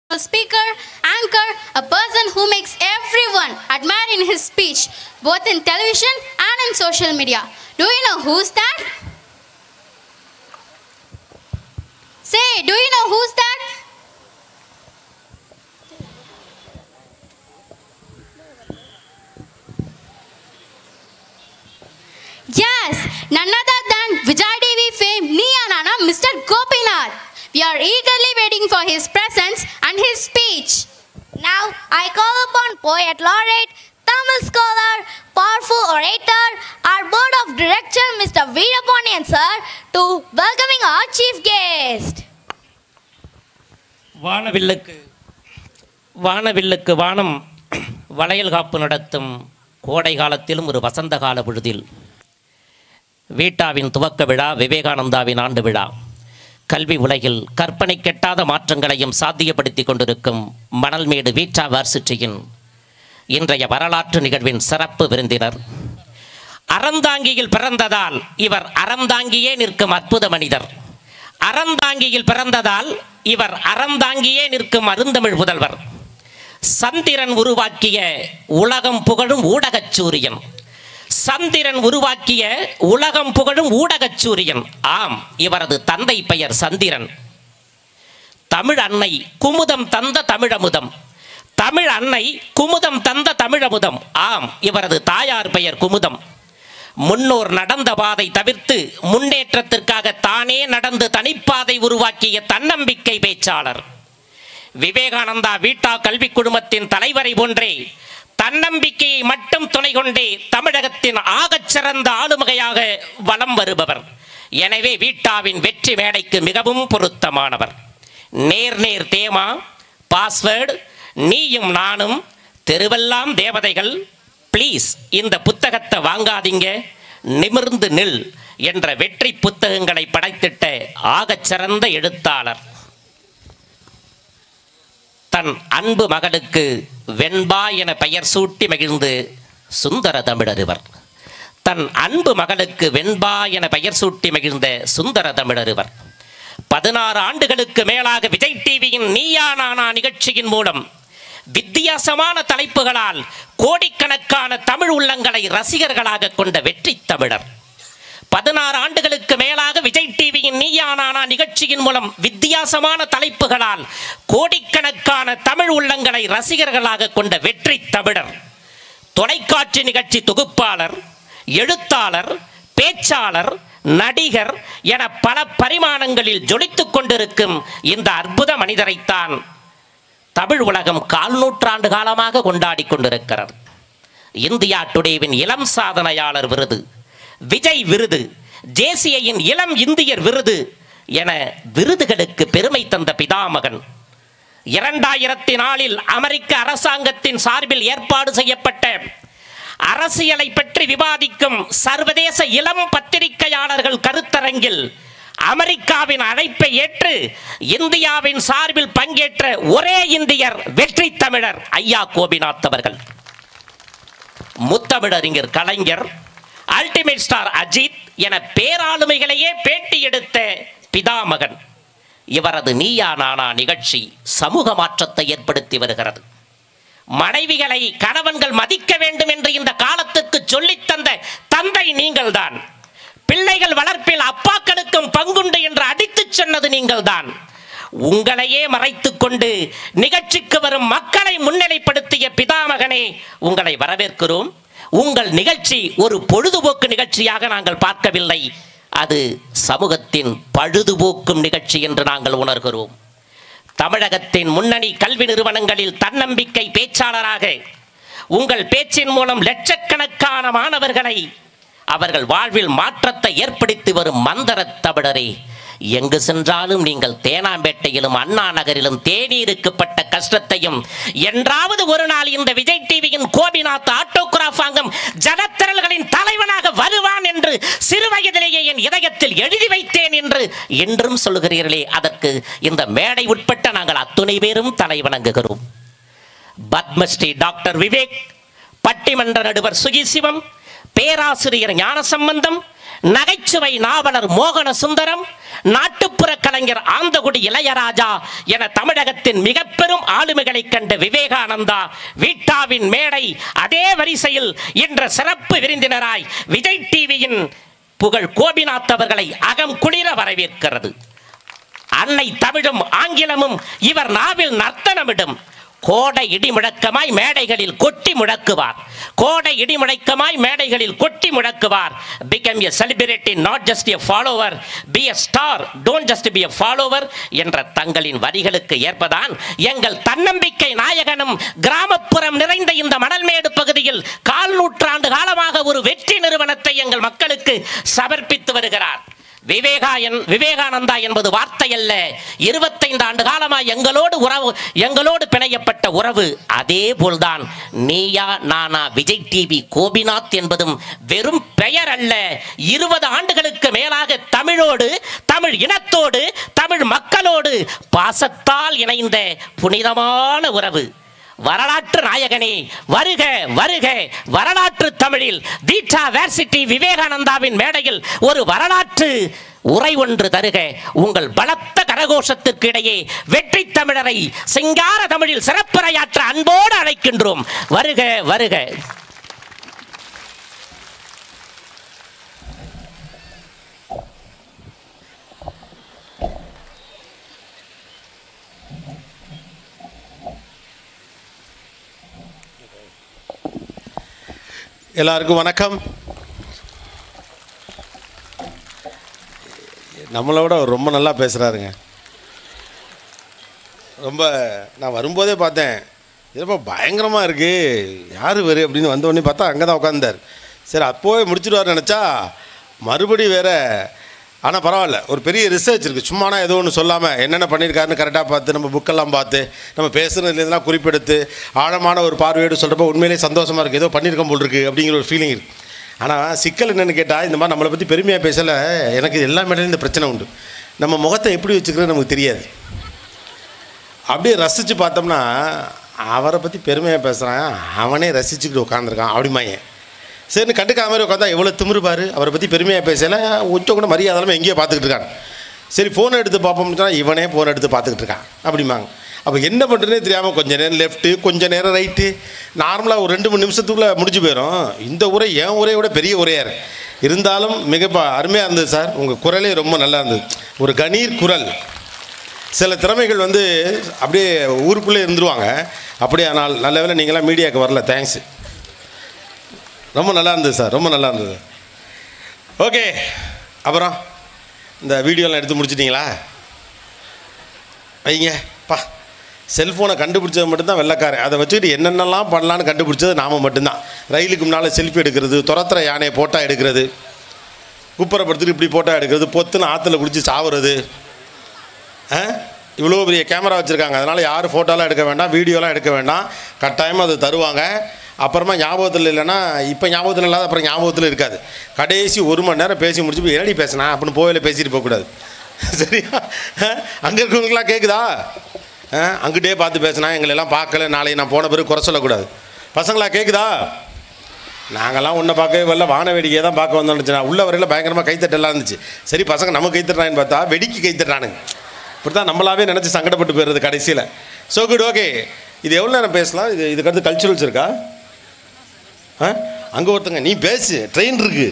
speaker, anchor, a person who makes everyone admire in his speech, both in television and in social media. Do you know who's that? Say, do you know who's that? Yes, none other than Vijay TV fame Niyanana, Mr. Gopinath. We are eagerly waiting for his presence and his speech. Now I call upon poet laureate, Tamil scholar, powerful orator, our board of director, Mr. Veerapandiyan sir, to welcoming our chief guest. வானவில்லுக்கு வானவில்லுக்கு வானம் வளையல் காப்பு நடத்தும் கோடை காலத்திலும் ஒரு வசந்த கால பொழுதில் வீட்டாவின் துவக்க விழா விவேகானந்தாவின் ஆண்டு விழா கல்வி உலகில் கற்பனை கெட்டாத மாற்றங்களையும் சாத்தியப்படுத்தி கொண்டிருக்கும் மணல்மேடு வீட்டா வார்சிட்டியின் இன்றைய வரலாற்று நிகழ்வின் சிறப்பு விருந்தினர் அறந்தாங்கியில் பிறந்ததால் இவர் அறந்தாங்கியே நிற்கும் அற்புத மனிதர் அறந்தாங்கியில் பிறந்ததால் இவர் அறந்தாங்கியே நிற்கும் அருந்தமிழ் புதல்வர் சந்திரன் உருவாக்கிய உலகம் புகழும் ஊடகச் சூரியன் சந்திரன் உருவாக்கிய உலகம் புகழும் ஊடகச் சூரியன் ஆம் இவரது தந்தை பெயர் சந்திரன் தமிழ் அன்னை குமுதம் தந்த தமிழமுதம் தமிழ் அன்னை குமுதம் தந்த தமிழமுதம் ஆம் இவரது தாயார் பெயர் குமுதம் முன்னோர் நடந்த பாதை தவிர்த்து முன்னேற்றத்திற்காக தானே நடந்து தனிப்பாதை உருவாக்கிய தன்னம்பிக்கை பேச்சாளர் விவேகானந்தா வீட்டா கல்விக் குழுமத்தின் தலைவரை போன்றே தன்னம்பிக்கையை மட்டும் துணை கொண்டே தமிழகத்தின் ஆகச் சிறந்த ஆளுமையாக வலம் வருபவர் எனவே வீட்டாவின் வெற்றி மேடைக்கு மிகவும் பொருத்தமானவர் நேர் நேர் தேமா பாஸ்வேர்டு நீயும் நானும் தெருவெல்லாம் தேவதைகள் ப்ளீஸ் இந்த புத்தகத்தை வாங்காதீங்க நிமிர்ந்து நில் என்ற வெற்றி புத்தகங்களை படைத்திட்ட ஆகச் சிறந்த எழுத்தாளர் தன் அன்பு மகளுக்கு வெண்பா என பெயர் சூட்டி மகிழ்ந்து சுந்தர தமிழர் இவர் தன் அன்பு மகளுக்கு வெண்பா என பெயர் சூட்டி மகிழ்ந்த சுந்தர தமிழர் இவர் பதினாறு ஆண்டுகளுக்கு மேலாக விஜய் டிவியின் நீயா நானா நிகழ்ச்சியின் மூலம் வித்தியாசமான தலைப்புகளால் கோடிக்கணக்கான தமிழ் உள்ளங்களை ரசிகர்களாக கொண்ட வெற்றி தமிழர் பதினாறு ஆண்டுகளுக்கு மேலாக விஜய் டிவியின் நீயா நானா நிகழ்ச்சியின் மூலம் வித்தியாசமான தலைப்புகளால் கோடிக்கணக்கான தமிழ் உள்ளங்களை ரசிகர்களாக கொண்ட வெற்றி தமிழர் தொலைக்காட்சி நிகழ்ச்சி தொகுப்பாளர் எழுத்தாளர் பேச்சாளர் நடிகர் என பல பரிமாணங்களில் ஜொலித்துக் கொண்டிருக்கும் இந்த அற்புத மனிதரைத்தான் தமிழ் உலகம் கால் நூற்றாண்டு காலமாக கொண்டாடி கொண்டிருக்கிறது இந்தியா டுடேவின் இளம் சாதனையாளர் விருது விஜய் விருது ஜேசியின் இளம் இந்தியர் விருது என விருதுகளுக்கு பெருமை தந்த பிதாமகன் இரண்டாயிரத்தி நாலில் அமெரிக்க அரசாங்கத்தின் சார்பில் ஏற்பாடு செய்யப்பட்ட அரசியலை பற்றி விவாதிக்கும் சர்வதேச இளம் பத்திரிகையாளர்கள் கருத்தரங்கில் அமெரிக்காவின் அழைப்பை ஏற்று இந்தியாவின் சார்பில் பங்கேற்ற ஒரே இந்தியர் வெற்றி தமிழர் ஐயா கோபிநாத் அவர்கள் முத்தமிழறிஞர் கலைஞர் அல்டிமேட் ஸ்டார் அஜித் என பேராளுமைகளையே பேட்டி எடுத்த பிதாமகன் இவரது நீயா நானா நிகழ்ச்சி சமூக மாற்றத்தை ஏற்படுத்தி வருகிறது மனைவிகளை கணவன்கள் மதிக்க வேண்டும் என்று இந்த காலத்துக்கு சொல்லித் தந்த தந்தை நீங்கள்தான் பிள்ளைகள் வளர்ப்பில் அப்பாக்களுக்கும் பங்குண்டு என்று அடித்துச் சொன்னது நீங்கள்தான் உங்களையே மறைத்துக் கொண்டு நிகழ்ச்சிக்கு வரும் மக்களை முன்னிலைப்படுத்திய பிதாமகனே உங்களை வரவேற்கிறோம் உங்கள் நிகழ்ச்சி ஒரு பொழுதுபோக்கு நிகழ்ச்சியாக நாங்கள் பார்க்கவில்லை அது சமூகத்தின் பழுதுபோக்கும் நிகழ்ச்சி என்று நாங்கள் உணர்கிறோம் தமிழகத்தின் முன்னணி கல்வி நிறுவனங்களில் தன்னம்பிக்கை பேச்சாளராக உங்கள் பேச்சின் மூலம் லட்சக்கணக்கான மாணவர்களை அவர்கள் வாழ்வில் மாற்றத்தை ஏற்படுத்தி வரும் மந்தர தமிழரே எங்கு சென்றாலும் நீங்கள் தேனாம்பேட்டையிலும் அண்ணா நகரிலும் தேநீருக்குப்பட்ட கஷ்டத்தையும் என்றாவது ஒரு நாள் இந்த விஜய் டிவியின் கோபிநாத் ஆட்டோகிராஃப் வாங்கும் ஜனத்திரல்களின் தலைவனாக வருவான் என்று சிறு வயதிலேயே என் இதயத்தில் எழுதி வைத்தேன் என்று என்றும் சொல்கிறீர்களே அதற்கு இந்த மேடை உட்பட்ட நாங்கள் அத்துணை பேரும் தலைவணங்குகிறோம் பத்மஸ்ரீ டாக்டர் விவேக் பட்டிமன்ற நடுவர் சுகி சிவம் பேராசிரியர் ஞானசம்பந்தம் நகைச்சுவை நாவலர் மோகன சுந்தரம் நாட்டுப்புற கலைஞர் ஆந்தகுடி இளையராஜா என தமிழகத்தின் மிக பெரும் ஆளுமைகளை கண்ட விவேகானந்தா வீட்டாவின் மேடை அதே வரிசையில் இன்ற சிறப்பு விருந்தினராய் விஜய் டிவியின் புகழ் கோபிநாத் அவர்களை அகம் குளிர வரவேற்கிறது அன்னை தமிழும் ஆங்கிலமும் இவர் நாவில் நர்த்தனமிடும் கோடை இடி முழக்கமாய் மேடைகளில் கொட்டி முழக்குவார் கோடை இடி முழக்கமாய் மேடைகளில் கொட்டி முழக்குவார் become a celebrity not just a follower be a star don't just be a follower என்ற தங்களின் வரிகளுக்கு ஏற்பதான் எங்கள் தன்னம்பிக்கை நாயகனும் கிராமப்புறம் நிறைந்த இந்த மணல்மேடு பகுதியில் கால் நூற்றாண்டு காலமாக ஒரு வெற்றி நிறுவனத்தை எங்கள் மக்களுக்கு சமர்ப்பித்து வருகிறார் விவேகா என் விவேகானந்தா என்பது வார்த்தை அல்ல இருபத்தைந்து ஆண்டு காலமாய் எங்களோடு உறவு எங்களோடு பிணையப்பட்ட உறவு அதே போல்தான் நீயா நானா விஜய் டிவி கோபிநாத் என்பதும் வெறும் பெயர் அல்ல இருபது ஆண்டுகளுக்கு மேலாக தமிழோடு தமிழ் இனத்தோடு தமிழ் மக்களோடு பாசத்தால் இணைந்த புனிதமான உறவு வரலாற்று நாயகனே வருக வருக வரலாற்று தமிழில் தீட்சா வேர்சிட்டி விவேகானந்தாவின் மேடையில் ஒரு வரலாற்று உரை ஒன்று தருக உங்கள் பலத்த கரகோஷத்திற்கு இடையே வெற்றி தமிழரை சிங்கார தமிழில் சிறப்புரையாற்ற அன்போடு அழைக்கின்றோம் வருக வருக எல்லாருக்கும் வணக்கம் நம்மளை விட அவர் ரொம்ப நல்லா பேசுகிறாருங்க ரொம்ப நான் வரும்போதே பார்த்தேன் இதப்போ பயங்கரமாக இருக்குது யார் வரு அப்படின்னு வந்த உடனே பார்த்தா அங்கே தான் உட்காந்தார் சரி அப்போவே முடிச்சிடுவார் நினச்சா மறுபடி வேற ஆனால் பரவாயில்ல ஒரு பெரிய ரிசர்ச் இருக்குது சும்மானா ஏதோ ஒன்று சொல்லாமல் என்னென்ன பண்ணியிருக்காருன்னு கரெக்டாக பார்த்து நம்ம புக்கெல்லாம் பார்த்து நம்ம பேசுனதுலேருந்துலாம் குறிப்பெடுத்து ஆழமான ஒரு பார்வையோடு சொல்கிறப்ப உண்மையிலேயே சந்தோஷமாக இருக்குது ஏதோ பண்ணியிருக்கோம் போல் இருக்குது அப்படிங்கிற ஒரு ஃபீலிங் இருக்குது ஆனால் சிக்கல் என்னென்னு கேட்டால் இந்த மாதிரி நம்மளை பற்றி பெருமையாக பேசலை எனக்கு எல்லா மேடையிலும் இந்த பிரச்சனை உண்டு நம்ம முகத்தை எப்படி வச்சுக்கிறது நமக்கு தெரியாது அப்படியே ரசித்து பார்த்தோம்னா அவரை பற்றி பெருமையாக பேசுகிறான் அவனே ரசிச்சுக்கிட்டு உட்காந்துருக்கான் அப்படிமாங்க சரின்னு கண்டுக்காத மாதிரி உட்காந்தா எவ்வளோ திமிரு பாரு அவரை பற்றி பெருமையாக பேசல உச்சம் கூட மரியாதை எங்கேயோ பார்த்துக்கிட்டு இருக்கான் சரி ஃபோனை எடுத்து பார்ப்போம்னா இவனே ஃபோன் எடுத்து பார்த்துக்கிட்டு இருக்கான் அப்படிம்பாங்க அப்போ என்ன பண்ணுறதுனே தெரியாமல் கொஞ்சம் நேரம் லெஃப்ட்டு கொஞ்சம் நேரம் ரைட்டு நார்மலாக ஒரு ரெண்டு மூணு நிமிஷத்துக்குள்ளே முடிஞ்சு போயிடும் இந்த உரை என் உரையை விட பெரிய உரையாக இருக்கு இருந்தாலும் மிக ப- அருமையாக இருந்தது சார் உங்கள் குரலே ரொம்ப நல்லா இருந்தது ஒரு கணீர் குரல் சில திறமைகள் வந்து அப்படியே ஊருக்குள்ளே இருந்துருவாங்க அப்படியே ஆனால் நல்ல வேளை நீங்களாம் மீடியாவுக்கு வரல தேங்க்ஸ் ரொம்ப நல்லா இருந்தது சார் ரொம்ப நல்லா இருந்தது ஓகே அப்புறம் இந்த வீடியோலாம் எடுத்து முடிச்சிட்டிங்களா வைங்க பா செல்ஃபோனை கண்டுபிடிச்சது மட்டும்தான் வெள்ளைக்காரன் அதை வச்சுக்கிட்டு என்னென்னலாம் பண்ணலான்னு கண்டுபிடிச்சது நாம் மட்டும்தான் ரயிலுக்கு முன்னால் செல்ஃபி எடுக்கிறது துரத்துற யானையை போட்டோ எடுக்கிறது குப்புறப்படுத்திட்டு இப்படி போட்டோ எடுக்கிறது பொத்துன்னு ஆற்றுல குடிச்சு சாவுறது ஆ இவ்வளோ பெரிய கேமரா வச்சுருக்காங்க அதனால் யாரும் ஃபோட்டோலாம் எடுக்க வேண்டாம் வீடியோலாம் எடுக்க வேண்டாம் கட்டாயமாக அது தருவாங்க அப்புறமா ஞாபகத்தில் இல்லைன்னா இப்போ ஞாபகத்தில் இல்லாத அப்புறம் ஞாபகத்தில் இருக்காது கடைசி ஒரு மணி நேரம் பேசி முடிச்சு போய் என்னடி பேசினா அப்படின்னு போயில பேசிட்டு போகக்கூடாது சரியா அங்கே இருக்கவங்களுக்குலாம் கேட்குதா ஆ அங்கிட்டே பார்த்து பேசினா எங்களை எல்லாம் பார்க்கல நாளைக்கு நான் போன பிறகு குறை சொல்லக்கூடாது பசங்களா கேட்குதா நாங்கள்லாம் உன்னை பார்க்கவே வரல வான வேடிக்கையை தான் பார்க்க வந்தோம்னு நினச்சேன் உள்ள வரையில் பயங்கரமாக கைத்தட்டெல்லாம் இருந்துச்சு சரி பசங்க நம்ம கைத்தட்டுறான்னு பார்த்தா வெடிக்கு கைத்தட்டுறானுங்க இப்படி தான் நம்மளாவே நினச்சி சங்கடப்பட்டு போயிடுறது கடைசியில் ஸோ குட் ஓகே இது எவ்வளோ நேரம் பேசலாம் இது இதுக்கு அடுத்து கல்ச்சுரல்ஸ் இருக்கா ஆ அங்கே ஒருத்தங்க நீ பேசு ட்ரெயின் இருக்கு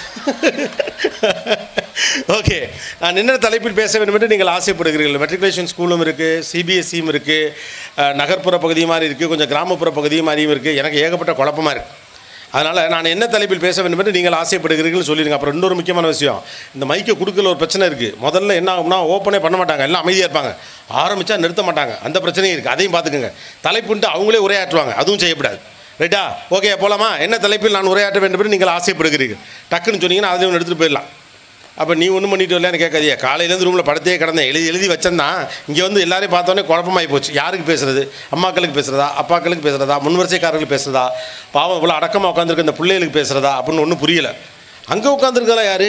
ஓகே நான் என்ன தலைப்பில் பேச வேண்டும் என்று நீங்கள் ஆசைப்படுகிறீர்கள் மெட்ரிகுலேஷன் ஸ்கூலும் இருக்குது சிபிஎஸ்சியும் இருக்குது நகர்ப்புற பகுதி மாதிரி இருக்குது கொஞ்சம் கிராமப்புற பகுதி மாதிரியும் இருக்குது எனக்கு ஏகப்பட்ட குழப்பமாக இருக்குது அதனால் நான் என்ன தலைப்பில் பேச வேண்டும் என்று நீங்கள் ஆசைப்படுகிறீர்கள் சொல்லிடுங்க அப்புறம் இன்னொரு முக்கியமான விஷயம் இந்த மைக்கை கொடுக்கல ஒரு பிரச்சனை இருக்குது முதல்ல என்ன ஆகும்னா ஓப்பனே பண்ண மாட்டாங்க எல்லாம் அமைதியாக இருப்பாங்க ஆரம்பித்தா நிறுத்த மாட்டாங்க அந்த பிரச்சனையும் இருக்குது அதையும் பார்த்துக்கோங்க தலைப்புன்ட்டு அவங்களே உரையாற்றுவாங்க அதுவும் செய்யக்கூடாது ரைட்டா ஓகே போலாமா என்ன தலைப்பில் நான் உரையாற்ற வேண்டும் என்று நீங்கள் ஆசைப்படுகிறீர்கள் டக்குன்னு சொன்னீங்கன்னா அதை ஒன்று எடுத்துகிட்டு போயிடலாம் அப்போ நீ ஒன்றும் பண்ணிட்டு வரலன்னு கேட்காதியா காலையிலேருந்து ரூமில் படத்தையே கிடந்தேன் எழுதி எழுதி வச்சேன்தான் இங்கே வந்து எல்லாரையும் பார்த்தோன்னே குழப்பமாகி போச்சு யாருக்கு பேசுறது அம்மாக்களுக்கு பேசுகிறதா அப்பாக்களுக்கு பேசுகிறதா முன்வரிசைக்காரர்களுக்கு பேசுகிறதா பாவம் இவ்வளோ அடக்கமாக உட்காந்துருக்க இந்த பிள்ளைகளுக்கு பேசுகிறதா அப்படின்னு ஒன்றும் புரியல அங்கே உட்காந்துருக்கா யார்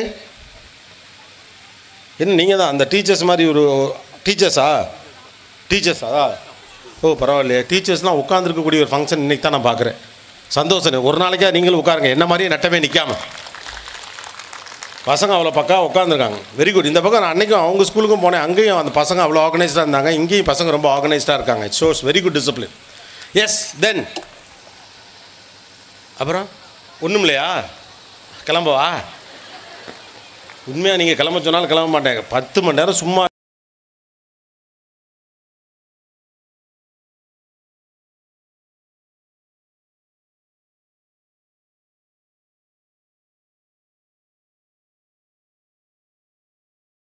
என்ன நீங்கள் தான் அந்த டீச்சர்ஸ் மாதிரி ஒரு டீச்சர்ஸா டீச்சர்ஸா ஓ பரவாயில்லையே டீச்சர்ஸ்லாம் உட்காந்துருக்கக்கூடிய ஒரு ஃபங்க்ஷன் இன்றைக்கி தான் நான் பார்க்குறேன் சந்தோஷம் ஒரு நாளைக்கா நீங்களும் உட்காருங்க என்ன மாதிரியே நட்டமே நிற்காம பசங்க அவ்வளோ பக்கா உட்காந்துருக்காங்க வெரி குட் இந்த பக்கம் நான் அன்றைக்கும் அவங்க ஸ்கூலுக்கும் போனேன் அங்கேயும் அந்த பசங்க அவ்வளோ ஆர்கனைஸ்டாக இருந்தாங்க இங்கேயும் பசங்க ரொம்ப ஆர்கனைஸ்டாக இருக்காங்க it shows very good discipline yes then அப்புறம் ஒன்றும் இல்லையா கிளம்பவா உண்மையாக நீங்கள் கிளம்ப சொன்னாலும் கிளம்ப மாட்டேங்க பத்து மணி நேரம் சும்மா